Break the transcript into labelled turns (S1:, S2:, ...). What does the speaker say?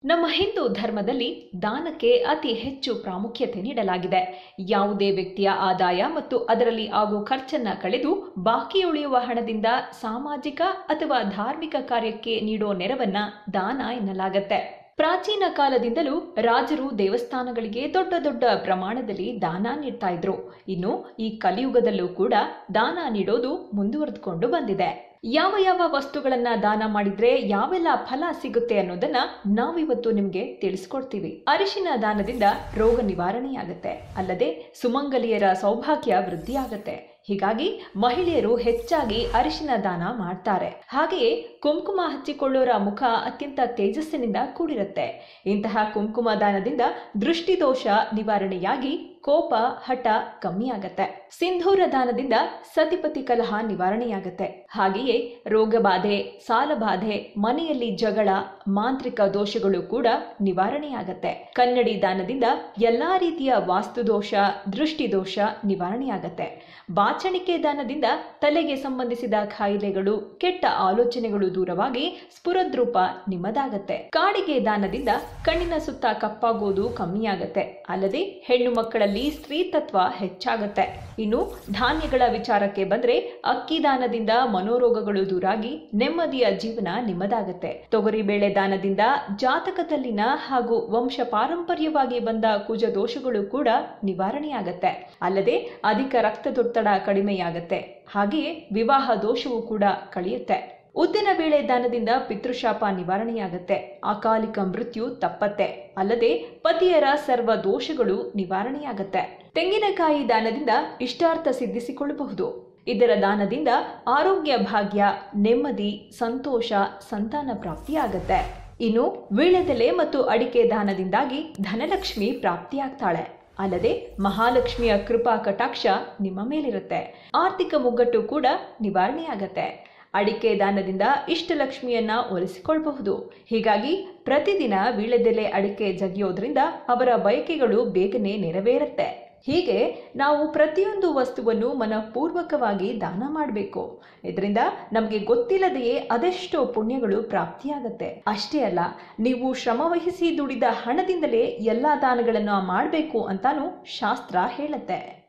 S1: ನಮ್ಮ ಹಿಂದೂ ಧರ್ಮದಲ್ಲಿ ದಾನಕ್ಕೆ ಅತಿ ಹೆಚ್ಚು ಪ್ರಾಮುಖ್ಯತೆ ನೀಡಲಾಗಿದೆ ಯಾವುದೇ ವ್ಯಕ್ತಿಯ ಆದಾಯ ಮತ್ತು ಅದರಲ್ಲಿ ಆಗೋ ಖರ್ಚನ್ನ ಕಳೆದು ಬಾಕಿ ಉಳಿಯುವ ಹಣದಿಂದ ಸಾಮಾಜಿಕ ಅಥವಾ ಧಾರ್ಮಿಕ ಕಾರ್ಯಕ್ಕೆ ನೀಡೋ ನೆರವನ್ನ ದಾನ ಎನ್ನಲಾಗತ್ತೆ ಪ್ರಾಚೀನ ಕಾಲದಿಂದಲೂ ರಾಜರು ದೇವಸ್ಥಾನಗಳಿಗೆ ದೊಡ್ಡ ದೊಡ್ಡ ಪ್ರಮಾಣದಲ್ಲಿ ದಾನ ನೀಡ್ತಾ ಇದ್ರು ಇನ್ನು ಈ ಕಲಿಯುಗದಲ್ಲೂ ಕೂಡ ದಾನ ನೀಡೋದು ಮುಂದುವರೆದುಕೊಂಡು ಬಂದಿದೆ ಯಾವ ಯಾವ ವಸ್ತುಗಳನ್ನ ದಾನ ಮಾಡಿದ್ರೆ ಯಾವೆಲ್ಲ ಫಲ ಸಿಗುತ್ತೆ ಅನ್ನೋದನ್ನ ನಾವಿವತ್ತು ನಿಮ್ಗೆ ತಿಳಿಸ್ಕೊಡ್ತೀವಿ ಅರಿಶಿನ ದಾನದಿಂದ ರೋಗ ನಿವಾರಣೆಯಾಗತ್ತೆ ಅಲ್ಲದೆ ಸುಮಂಗಲಿಯರ ಸೌಭಾಗ್ಯ ವೃದ್ಧಿಯಾಗತ್ತೆ ಹೀಗಾಗಿ ಮಹಿಳೆಯರು ಹೆಚ್ಚಾಗಿ ಅರಿಶಿನ ದಾನ ಮಾಡ್ತಾರೆ ಹಾಗೆಯೇ ಕುಂಕುಮ ಹಚ್ಚಿಕೊಳ್ಳೋರ ಮುಖ ಅತ್ಯಂತ ತೇಜಸ್ಸಿನಿಂದ ಕೂಡಿರುತ್ತೆ ಇಂತಹ ಕುಂಕುಮ ದಾನದಿಂದ ದೃಷ್ಟಿದೋಷ ನಿವಾರಣೆಯಾಗಿ ಕೋಪ ಹಠ ಕಮ್ಮಿಯಾಗತ್ತೆ ಸಿಂಧೂರ ದಾನದಿಂದ ಸತಿಪತಿ ಕಲಹ ನಿವಾರಣೆಯಾಗತ್ತೆ ಹಾಗೆಯೇ ರೋಗಬಾಧೆ ಸಾಲಬಾಧೆ ಮನೆಯಲ್ಲಿ ಜಗಳ ಮಾಂತ್ರಿಕ ದೋಷಗಳು ಕೂಡ ನಿವಾರಣೆಯಾಗತ್ತೆ ಕನ್ನಡಿ ದಾನದಿಂದ ಎಲ್ಲಾ ರೀತಿಯ ವಾಸ್ತುದೋಷ ದೃಷ್ಟಿದೋಷ ನಿವಾರಣೆಯಾಗತ್ತೆ ಬಾಚಣಿಕೆ ದಾನದಿಂದ ತಲೆಗೆ ಸಂಬಂಧಿಸಿದ ಕಾಯಿಲೆಗಳು ಕೆಟ್ಟ ಆಲೋಚನೆಗಳು ದೂರವಾಗಿ ಸ್ಫುರದ್ರೂಪ ನಿಮ್ಮದಾಗತ್ತೆ ಕಾಡಿಗೆ ದಾನದಿಂದ ಕಣ್ಣಿನ ಸುತ್ತ ಕಪ್ಪಾಗೋದು ಕಮ್ಮಿಯಾಗತ್ತೆ ಅಲ್ಲದೆ ಹೆಣ್ಣು ಮಕ್ಕಳಲ್ಲಿ ಸ್ತ್ರೀ ತತ್ವ ಹೆಚ್ಚಾಗತ್ತೆ ಇನ್ನು ಧಾನ್ಯಗಳ ವಿಚಾರಕ್ಕೆ ಬಂದ್ರೆ ಅಕ್ಕಿ ದಾನದಿಂದ ಮನೋರೋಗಗಳು ದೂರಾಗಿ ನೆಮ್ಮದಿಯ ಜೀವನ ನಿಮ್ಮದಾಗತ್ತೆ ತೊಗರಿಬೇಳೆ ದಾನದಿಂದ ಜಾತಕದಲ್ಲಿನ ಹಾಗೂ ವಂಶ ಪಾರಂಪರ್ಯವಾಗಿ ಬಂದ ಕುಜ ದೋಷಗಳು ಕೂಡ ನಿವಾರಣೆಯಾಗತ್ತೆ ಅಲ್ಲದೆ ಅಧಿಕ ರಕ್ತದೊತ್ತಡ ಕಡಿಮೆಯಾಗತ್ತೆ ಹಾಗೆಯೇ ವಿವಾಹ ದೋಷವೂ ಕೂಡ ಕಳೆಯುತ್ತೆ ಉದ್ದಿನ ಬೇಳೆ ದಾನದಿಂದ ಪಿತೃಶಾಪ ನಿವಾರಣೆಯಾಗತ್ತೆ ಅಕಾಲಿಕ ಮೃತ್ಯು ತಪ್ಪತ್ತೆ ಅಲ್ಲದೆ ಪತಿಯರ ಸರ್ವ ದೋಷಗಳು ನಿವಾರಣೆಯಾಗತ್ತೆ ತೆಂಗಿನಕಾಯಿ ದಾನದಿಂದ ಇಷ್ಟಾರ್ಥ ಸಿದ್ಧಿಸಿಕೊಳ್ಳಬಹುದು ಇದರ ದಾನದಿಂದ ಆರೋಗ್ಯ ಭಾಗ್ಯ ನೆಮ್ಮದಿ ಸಂತೋಷ ಸಂತಾನ ಪ್ರಾಪ್ತಿಯಾಗತ್ತೆ ಇನ್ನು ವೀಳ್ಯದೆಲೆ ಮತ್ತು ಅಡಿಕೆ ದಾನದಿಂದಾಗಿ ಧನಲಕ್ಷ್ಮಿ ಪ್ರಾಪ್ತಿಯಾಗ್ತಾಳೆ ಅಲ್ಲದೆ ಮಹಾಲಕ್ಷ್ಮಿಯ ಕೃಪಾ ಕಟಾಕ್ಷ ನಿಮ್ಮ ಮೇಲಿರುತ್ತೆ ಆರ್ಥಿಕ ಮುಗ್ಗಟ್ಟು ಕೂಡ ನಿವಾರಣೆಯಾಗತ್ತೆ ಅಡಿಕೆ ದಾನದಿಂದ ಇಷ್ಟಲಕ್ಷ್ಮಿಯನ್ನ ಒಲಿಸಿಕೊಳ್ಳಬಹುದು ಹೀಗಾಗಿ ಪ್ರತಿದಿನ ವೀಳ್ಯದೆಲೆ ಅಡಿಕೆ ಜಗಿಯೋದ್ರಿಂದ ಅವರ ಬಯಕೆಗಳು ಬೇಗನೆ ನೆರವೇರುತ್ತೆ ಹೀಗೆ ನಾವು ಪ್ರತಿಯೊಂದು ವಸ್ತುವನ್ನು ಮನಪೂರ್ವಕವಾಗಿ ದಾನ ಮಾಡಬೇಕು ಇದರಿಂದ ನಮಗೆ ಗೊತ್ತಿಲ್ಲದೆಯೇ ಅದೆಷ್ಟೋ ಪುಣ್ಯಗಳು ಪ್ರಾಪ್ತಿಯಾಗತ್ತೆ ಅಷ್ಟೇ ಅಲ್ಲ ನೀವು ಶ್ರಮವಹಿಸಿ ದುಡಿದ ಹಣದಿಂದಲೇ ಎಲ್ಲ ದಾನಗಳನ್ನು ಮಾಡಬೇಕು ಅಂತಾನು ಶಾಸ್ತ್ರ ಹೇಳುತ್ತೆ